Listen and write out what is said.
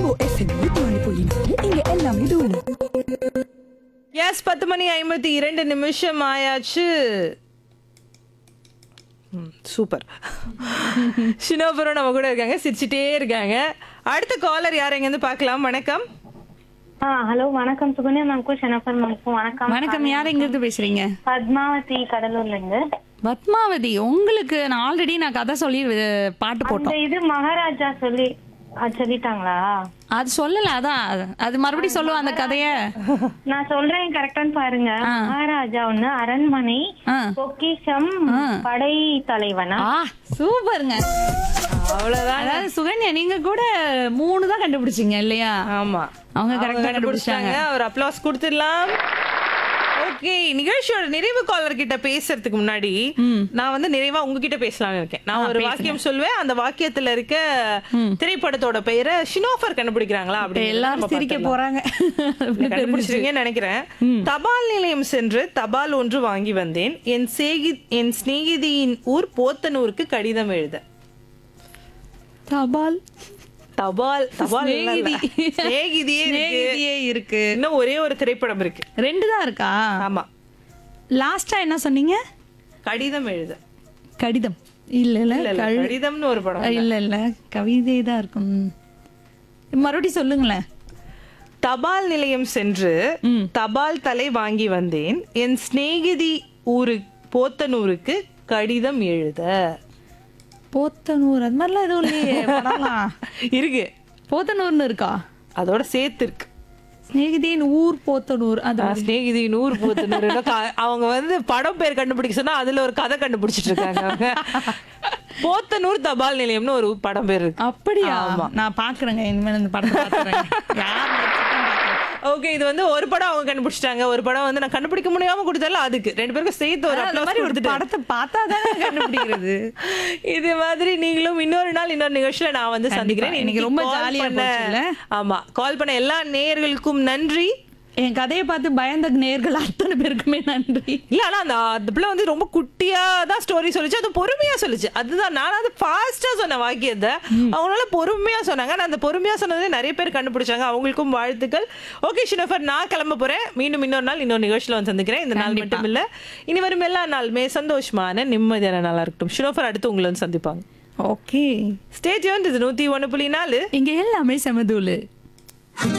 Rainbow FM நூத்தி ஒன்று புள்ளி நாலு இங்க எல்லாமே தூள் எஸ் பத்து மணி ஐம்பத்தி இரண்டு நிமிஷம் ஆயாச்சு ம், சூப்பர் ஷினோபுரம் நம்ம கூட இருக்காங்க சிரிச்சிட்டே இருக்காங்க அடுத்த காலர் யார் எங்கேருந்து பார்க்கலாம் வணக்கம் ஆ ஹலோ வணக்கம் சுகன்யா மேம்க்கும் ஷெனஃபர் மேம்க்கும் வணக்கம் வணக்கம் யார் எங்க இருந்து பேசுறீங்க பத்மாவதி கடலூர்ல இருந்து பத்மாவதி உங்களுக்கு நான் ஆல்ரெடி நான் கதை சொல்லி அஹ், பாட்டு இந்த போட்டோம் இது மகாராஜா சொல்லி அது சொல்லிட்டாங்களா அது சொல்லல அதான் அது- அது மறுபடியும் சொல்லுவோம் அந்த கதைய நான் சொல்றேன் கரெக்டான்னு பாருங்க மகாராஜா ஒண்ணு அரண்மனை ஆ. பொக்கிஷம் படை தலைவனா ஆ சூப்பருங்க அவ்வளவுதான் அதாவது சுகன்யா நீங்க கூட மூணு தான் கண்டுபிடிச்சீங்க இல்லையா ஆமா அவங்க correct ஆ கண்டுபிடிச்சாங்க அவர் அப்ளாஸ் கொடுத்துடலாம் ஓகே நிகழ்ச்சியோட நிறைவு காலர் கிட்ட பேசுறதுக்கு முன்னாடி நான் வந்து நிறைவா உங்ககிட்ட பேசலாம்னு இருக்கேன் நான் ஒரு வாக்கியம் சொல்லுவேன் அந்த வாக்கியத்துல இருக்க திரைப்படத்தோட பெயரை ஷினோஃபர் கண்டுபிடிக்கிறாங்களா இப்ப அப்படி எல்லாரும் சிரிக்க போறாங்க கண்டுபிடிச்சிருக்கீங்கன்னு நினைக்கிறேன் தபால் நிலையம் சென்று தபால் ஒன்று வாங்கி வந்தேன் என் சேகி என் சிநேகிதியின் ஊர் போத்தனூருக்கு கடிதம் எழுத தபால் தபால் தபால் இல்ல, இல்ல. சிநேகிதி. சிநேகிதியே இருக்கு சிநேகிதியே இருக்கு இன்னும் ஒரே ஒரு திரைப்படம் இருக்கு ரெண்டு தான் இருக்கா ஆமா லாஸ்டா என்ன சொன்னீங்க கடிதம் எழுத கடிதம் இல்ல இல்ல இல்ல, இல்ல, கழு- கடிதம்னு ஒரு படம் இல்ல இல்ல கவிதை தான் இருக்கும் மறுபடியும் சொல்லுங்களேன் தபால் நிலையம் சென்று தபால் தலை வாங்கி வந்தேன் என் சிநேகிதி ஊரு போத்தனூருக்கு கடிதம் எழுத போத்தனூர் அது மாதிரிலாம் எதுவும் இல்லையே படம்லாம். இருக்கு போத்தனூர்னு இருக்கா அதோட சேர்த்து இருக்கு சிநேகிதியின் ஊர் போத்தனூர் அது நான் சிநேகிதி நூறு போத்தனூர் அவங்க வந்து படம் பேர் கண்டுபிடிக்க சொன்னா அதுல ஒரு கதை கண்டுபிடிச்சிட்டு இருக்காங்க அவங்க போத்தனூர் தபால் நிலையம்னு ஒரு படம் பேர் இருக்கு அப்படியா நான் பாக்குறேங்க இனிமேல் இந்த படத்தை பாக்குறேன் யார் நடிச்சிருக்கான்னு பார்க்கறேன். ஓகே இது வந்து ஒரு படம் அவங்க கண்டுபிடிச்சிட்டாங்க ஒரு படம் வந்து நான் கண்டுபிடிக்க முடியாம கொடுத்தால அதுக்கு ரெண்டு பேருக்கும் சேர்த்து ஒரு அதான் அந்த applause மாதிரி ஒரு கொடுத்துட்டு படத்தை பார்த்தா தானே கண்டுபிடிக்கிறது இது மாதிரி நீங்களும் இன்னொரு நாள் இன்னொரு நிகழ்ச்சியில நான் வந்து கண்டிப்பா. சந்திக்கிறேன் இன்னைக்கு ரொம்ப call ஜாலியா பண்ண- போச்சுல்ல? ஆமா கால் பண்ண எல்லா நேயர்களுக்கும் நன்றி என் கதையை பார்த்து பயந்த நேர்கள் அத்தனை பேருக்குமே நன்றி இல்ல ஆனா அந்த அந்த பிள்ளை வந்து ரொம்ப குட்டியா தான் ஸ்டோரி சொல்லுச்சு அது பொறுமையா சொல்லுச்சு அதுதான் நான் அது ஃபாஸ்டா சொன்ன வாக்கியத்தை அவங்களால பொறுமையா சொன்னாங்க ஆனா அந்த பொறுமையா சொன்னதே நிறைய பேர் கண்டுபிடிச்சாங்க அவங்களுக்கும் வாழ்த்துக்கள் ஓகே ஷினஃபர் நான் கிளம்ப போறேன் மீண்டும் இன்னொரு நாள் இன்னொரு நிகழ்ச்சியில வந்து சந்திக்கிறேன் இந்த நாள் மட்டும் இல்ல இனி வரும் எல்லா நாளுமே சந்தோஷமான நிம்மதியான நாளா இருக்கட்டும் ஷினோஃபர் அடுத்து உங்களை வந்து சந்திப்பாங்க ஓகே ஸ்டேஜ் வந்து இது நூத்தி ஒண்ணு புள்ளி நாலு இங்க எல்லாமே செமதூளு